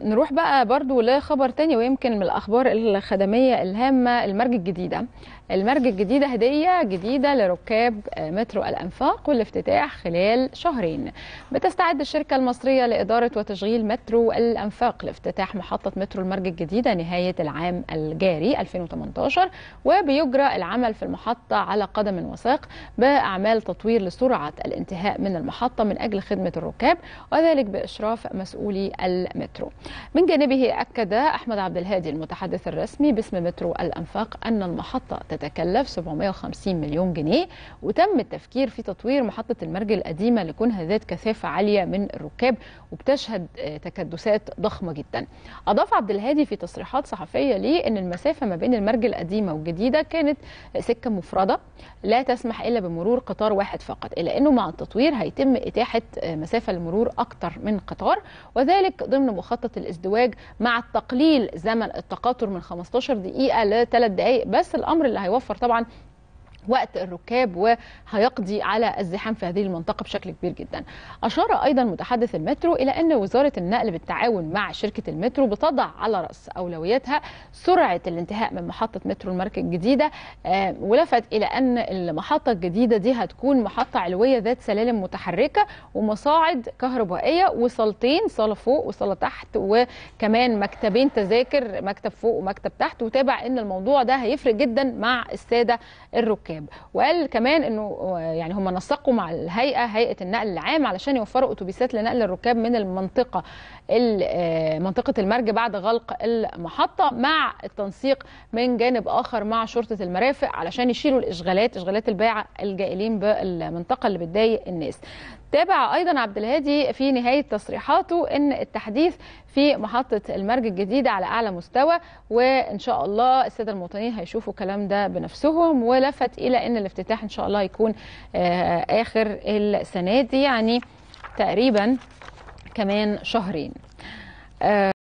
نروح بقى برضو لخبر تاني ويمكن من الأخبار الخدمية الهامة المرج الجديدة المرج الجديدة هدية جديدة لركاب مترو الأنفاق والافتتاح خلال شهرين بتستعد الشركة المصرية لإدارة وتشغيل مترو الأنفاق لافتتاح محطة مترو المرج الجديدة نهاية العام الجاري 2018 وبيجرى العمل في المحطة على قدم وساق بأعمال تطوير لسرعة الانتهاء من المحطة من أجل خدمة الركاب وذلك بإشراف مسؤولي المترو من جانبه أكد أحمد عبد الهادي المتحدث الرسمي باسم مترو الأنفاق أن المحطة تتكلف 750 مليون جنيه وتم التفكير في تطوير محطة المرج القديمة لكونها ذات كثافة عالية من الركاب وبتشهد تكدسات ضخمة جدا أضاف عبد الهادي في تصريحات صحفية ليه أن المسافة ما بين المرج القديمة والجديدة كانت سكة مفردة لا تسمح إلا بمرور قطار واحد فقط إلا أنه مع التطوير هيتم إتاحة مسافة لمرور أكثر من قطار وذلك ضمن مخطط الازدواج مع تقليل زمن التقاطر من 15 دقيقة ل 3 دقائق بس الأمر اللي هيوفر طبعا وقت الركاب وهيقضي على الزحام في هذه المنطقه بشكل كبير جدا. اشار ايضا متحدث المترو الى ان وزاره النقل بالتعاون مع شركه المترو بتضع على راس اولوياتها سرعه الانتهاء من محطه مترو المركز الجديده ولفت الى ان المحطه الجديده دي هتكون محطه علويه ذات سلالم متحركه ومصاعد كهربائيه وصالتين صاله فوق وصاله تحت وكمان مكتبين تذاكر مكتب فوق ومكتب تحت وتابع ان الموضوع ده هيفرق جدا مع الساده الركاب. وقال كمان انه يعني هم نسقوا مع الهيئه هيئه النقل العام علشان يوفروا اتوبيسات لنقل الركاب من المنطقه منطقه المرج بعد غلق المحطه مع التنسيق من جانب اخر مع شرطه المرافق علشان يشيلوا الاشغالات اشغالات الباعه الجائلين بالمنطقه اللي بتضايق الناس. تابع ايضا عبد الهادي في نهايه تصريحاته ان التحديث في محطه المرج الجديده على اعلى مستوى وان شاء الله الساده المواطنين هيشوفوا الكلام ده بنفسهم ولفت الى ان الافتتاح ان شاء الله يكون اخر السنه دي يعني تقريبا كمان شهرين